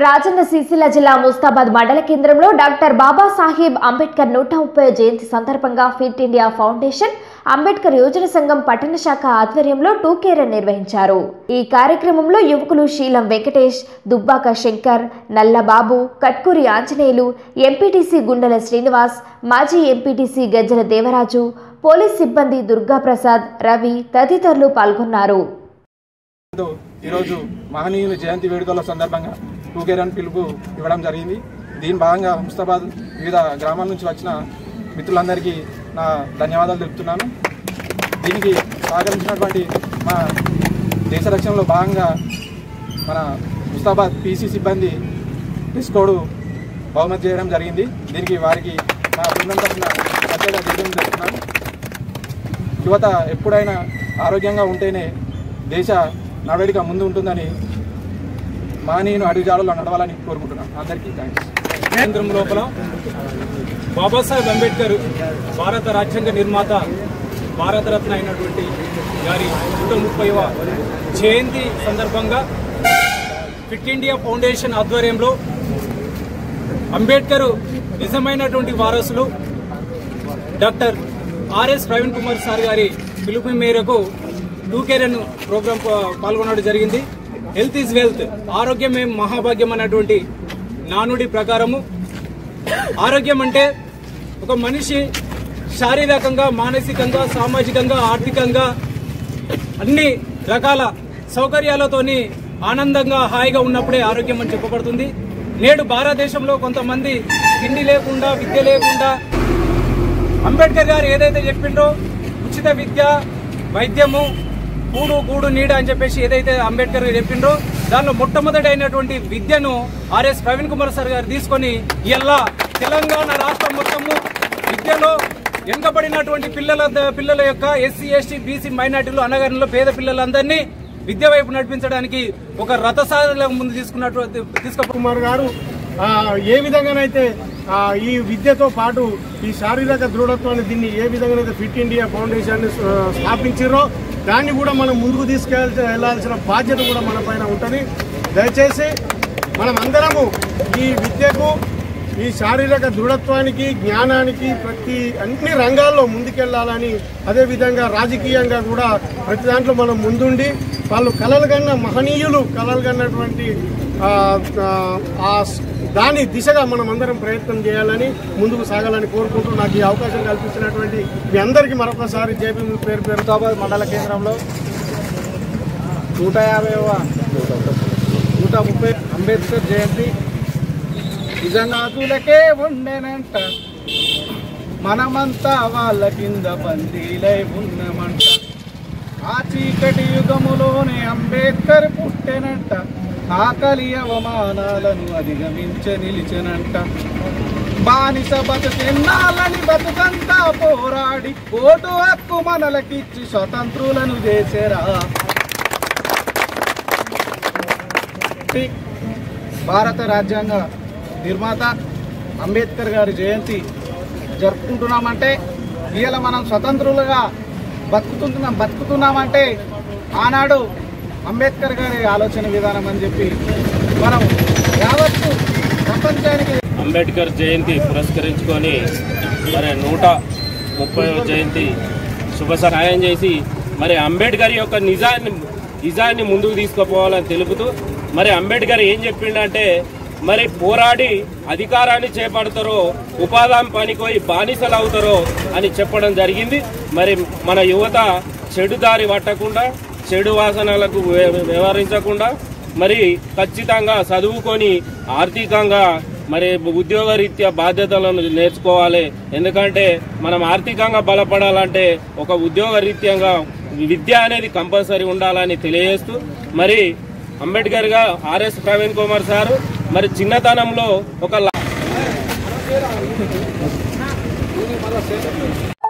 రాజన్న సిరిసిల్ల జిల్లా ముస్తాబాద్ మండల కేంద్రంలో డాక్టర్ బాబాసాహెబ్ అంబేద్కర్ నూట ముప్పై జయంతి సందర్భంగా ఫిట్ ఇండియా ఫౌండేషన్ అంబేద్కర్ యోజన సంఘం పట్టణ శాఖ ఆధ్వర్యంలో టూకే రన్ నిర్వహించారు ఈ కార్యక్రమంలో యువకులు శీలం వెంకటేష్ దుబ్బాక శంకర్ నల్లబాబు కట్కూరి ఆంజనేయులు ఎంపీటీసీ గుండెల శ్రీనివాస్ మాజీ ఎంపీటీసీ గజ్జల దేవరాజు పోలీస్ సిబ్బంది దుర్గాప్రసాద్ రవి తదితరులు పాల్గొన్నారు తో ఈరోజు మహనీయుని జయంతి వేడుకల సందర్భంగా టూకే రన్ పిలుపు ఇవ్వడం జరిగింది దీని భాగంగా ముస్తాబాద్ వివిధ గ్రామాల నుంచి వచ్చిన మిత్రులందరికీ నా ధన్యవాదాలు తెలుపుతున్నాను దీనికి సహకరించినటువంటి మా దేశ రక్షణలో భాగంగా మన ముస్తాబాద్ పీసీ సిబ్బంది డిస్కోడు బహుమతి చేయడం జరిగింది దీనికి వారికి మా బృందం తరఫున ప్రత్యేక జయడం జరుగుతున్నాను యువత ఎప్పుడైనా ఆరోగ్యంగా ఉంటేనే దేశ నడవడిక ముందు ఉంటుందని మానీయును అడుగుజాడలో నడవాలని కోరుకుంటున్నాను అందరికీ థ్యాంక్స్ కేంద్రం లోపల బాబాసాహెబ్ అంబేద్కర్ భారత రాజ్యాంగ నిర్మాత భారతరత్న అయినటువంటి గారి నూట ముప్పైవ జయంతి సందర్భంగా ఫిట్ ఇండియా ఫౌండేషన్ ఆధ్వర్యంలో అంబేద్కర్ నిజమైనటువంటి వారసులు doctor RS Praveen Kumar sir గారి పిలుపు మేరకు టూకేరన్ ప్రోగ్రాం పా- పాల్గొనడం జరిగింది హెల్త్ ఈజ్ వెల్త్ ఆరోగ్యమే మహాభాగ్యం అన్నటువంటి నానుడి ప్రకారము ఆరోగ్యం అంటే ఒక మనిషి శారీరకంగా మానసికంగా సామాజికంగా ఆర్థికంగా అన్ని రకాల సౌకర్యాలతోని ఆనందంగా హాయిగా ఉన్నప్పుడే ఆరోగ్యం అని చెప్పబడుతుంది నేడు భారతదేశంలో కొంతమంది తిండి లేకుండా విద్య లేకుండా అంబేద్కర్ గారు ఏదైతే చెప్పిండో ఉచిత విద్య వైద్యము కూడు గూడు నీడ అని చెప్పేసి ఏదైతే అంబేద్కర్ గారు చెప్పిండ్రో దానిలో మొట్టమొదటి అయినటువంటి విద్యను ఆర్ఎస్ ప్రవీణ్ కుమార్ సార్ గారు తీసుకొని ఇలా తెలంగాణ రాష్ట్రం మొత్తము విద్యలో వెనుకబడినటువంటి పిల్లల పిల్లల యొక్క ఎస్సీ ఎస్టీ బీసీ మైనార్టీలు అనగారిలో పేద పిల్లలందరినీ విద్య వైపు నడిపించడానికి ఒక రథసారణ ముందు తీసుకున్నట్టు తీసుకు కుమార్ గారు ఆ, ఏ విధంగానైతే ఆ, ఈ విద్యతో పాటు ఈ శారీరక దృఢత్వాన్ని దీన్ని ఏ విధంగానైతే ఫిట్ ఇండియా ఫౌండేషన్ స్థాపించారో దాన్ని కూడా మనం ముందుకు తీసుకెళ్ళ వెళ్ళాల్సిన బాధ్యత కూడా మన పైన ఉంటుంది దయచేసి మనం అందరము ఈ విద్యకు ఈ శారీరక దృఢత్వానికి జ్ఞానానికి ప్రతి అన్ని రంగాల్లో ముందుకెళ్లాలని అదేవిధంగా రాజకీయంగా కూడా ప్రతి దాంట్లో మనం ముందుండి వాళ్ళు కలలు కన్న మహనీయులు కలలు కన్నటువంటి ఆ, ఆ, ఆ స్- దాని దిశగా మనం అందరం ప్రయత్నం చేయాలని ముందుకు సాగాలని కోరుకుంటూ నాకు ఈ అవకాశం కల్పించినటువంటి మీ అందరికీ మరొకసారి జేపీ పేరు పేరు ముస్తాబాద్ మండల కేంద్రంలో నూట యాభైవ నూట ముప్పై అంబేద్కర్ జయంతి నిజనాథులకే ఉండెనంట మనమంతా వాళ్ళ కింద బందీలై ఉన్నమంట ఆ చీకటి యుగములోనే అంబేద్కర్ పుట్టెనంట ఆకలి అవమానాలను అధిగమించ నిలిచెనంట బానిస బతుకెన్నాళ్ళని బతుకంతా పోరాడి ఓటు హక్కు మనలకిచ్చి స్వతంత్రులను చేసేరా భారత రాజ్యాంగ నిర్మాత అంబేద్కర్ గారి జయంతి జరుపుకుంటున్నామంటే ఇవాళ మనం స్వతంత్రులుగా బతుకుతున్నాం బతుకుతున్నామంటే ఆనాడు అంబేద్కర్ గారి ఆలోచన విధానం అని చెప్పి మనం యావత్తు ప్రపంచానికి అంబేద్కర్ జయంతి పురస్కరించుకొని మరి నూట ముప్పై జయంతి శుభ సహాయం చేసి మరి అంబేద్కర్ యొక్క నిజాన్ని నిజాన్ని ముందుకు తీసుకుపోవాలని తెలుపుతూ మరి అంబేద్కర్ ఏం చెప్పిండంటే మరి పోరాడి అధికారాన్ని చేపడతారో ఉపాధి పనికోయి బానిసలు అవుతారో అని చెప్పడం జరిగింది మరి మన యువత చెడు దారి పట్టకుండా చెడు వాసనలకు వ్య- వ్యవహరించకుండా మరి ఖచ్చితంగా చదువుకొని ఆర్థికంగా మరి ఉద్యోగ రీత్యా బాధ్యతలను నేర్చుకోవాలి ఎందుకంటే మనం ఆర్థికంగా బలపడాలంటే ఒక ఉద్యోగ రీత్యంగా విద్య అనేది కంపల్సరీ ఉండాలని తెలియజేస్తూ మరి అంబేద్కర్ గా ఆర్ఎస్ ప్రవీణ్ కుమార్ సారు మరి చిన్నతనంలో ఒక